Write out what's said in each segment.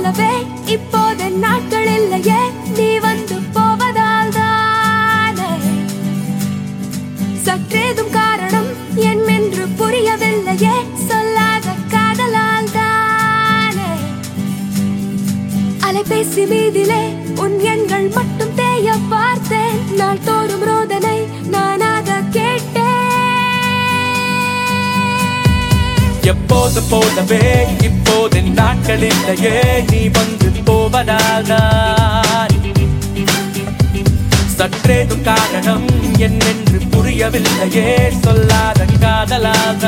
போலவே இப்போது நாட்கள் இல்லையே நீ வந்து போவதால் தானே சற்றேதும் காரணம் என்னென்று புரியவில்லையே சொல்லாத காதலால் தானே அலைபேசி மீதிலே உன் எண்கள் மட்டும் தேய பார்த்தேன் நாள் தோறும் ரோதனை நானாக கேட்டேன் எப்போது போலவே இப்போது நாட்கள் இல்லையே நீ வந்து போவதாக சற்றேதும் காரணம் என்னென்று புரியவில்லையே சொல்லாத காதலாக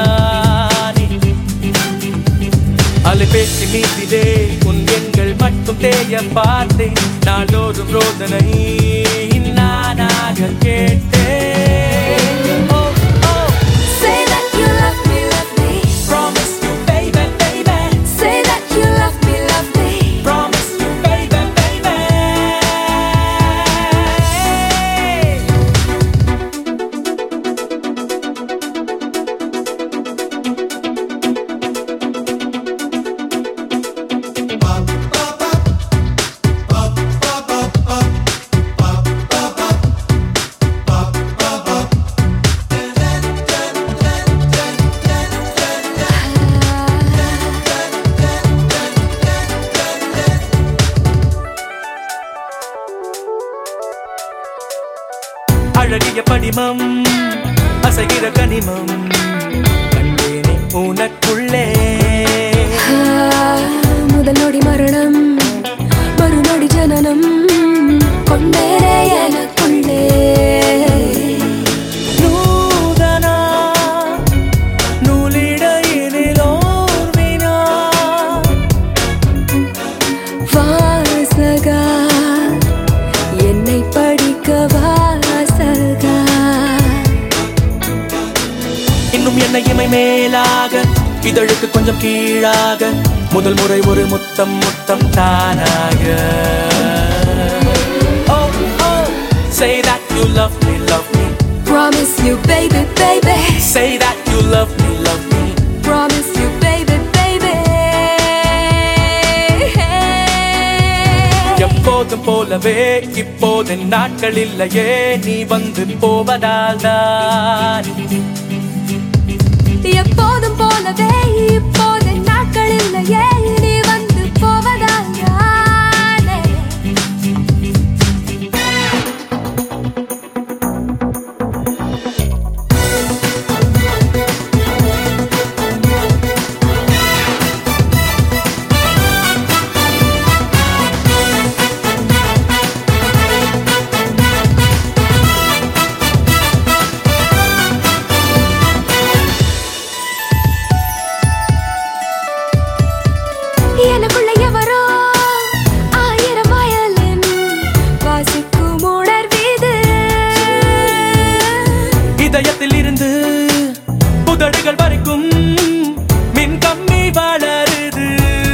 அலைபேசி மீதிலே உன் எண்கள் மட்டும் தேய பார்த்தேன் நாளோறும் ரோதனை நானாக கேட்டேன் Oh, oh, Say that you love me, love me. promise you, baby, baby. Say that you love me, love me. Promise you, baby, baby. அழகிய படிமம் அசைகிற கனிமம் கண்டேனே உனக்குள்ளே முதல் நொடி மரணம் மறுநொடி ஜனனம் கொண்டேரே எனக்குள்ளே நூதனா நூலிடையிலோர் வினா வாசகா என்னை படிக்க வாசகா இன்னும் என்ன இமை மேலாக இதழுக்கு கொஞ்சம் கீழாக முதல் முறை ஒரு முத்தம் முத்தம் தானாக Oh, oh, say that you love me, love me. Promise you baby baby Say that you love me, love me. Promise you baby baby எப்போதும் போலவே இப்போது நாட்கள் இல்லையே நீ வந்து போவதால் தான் எப்போதும் போலவே இப்போது நாட்கள் இல்லையே நீ வந்து போவதால் தானே எனக்குள்ள எவரோ ஆயிரம் வயலின் வாசிக்கும் உணர்வீது இதயத்தில் இருந்து புதடுகள் வரைக்கும் மின் கம்மி வளருது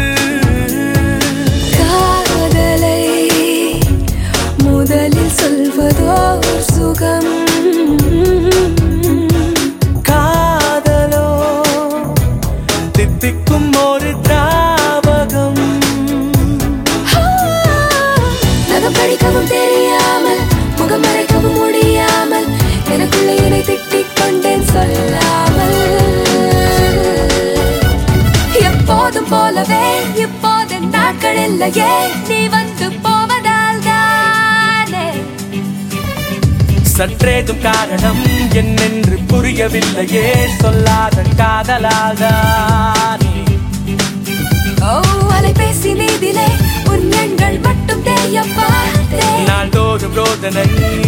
காதலை முதலில் சொல்வதோ ஒரு சுகம் காதலோ தித்திக்கும் ஒரு திராவகம் நகம் படிக்கவும் தெரியாமல் முகம் மறைக்கவும் முடியாமல் எனக்குள்ள என்னை திட்டிக் கொண்டேன் சொல்லாமல் எப்போதும் போலவே இப்போது நாட்கள் இல்லையே நீ வந்து போவதால் தானே சற்றேதும் காரணம் என்னென்று புரியவில்லையே சொல்லாத காதலாதானே ஓ அலைபேசி மீதிலே உன் எண்கள் மட்டும் தேய பார்த்தேன் நாள்தோறும் ரோதனை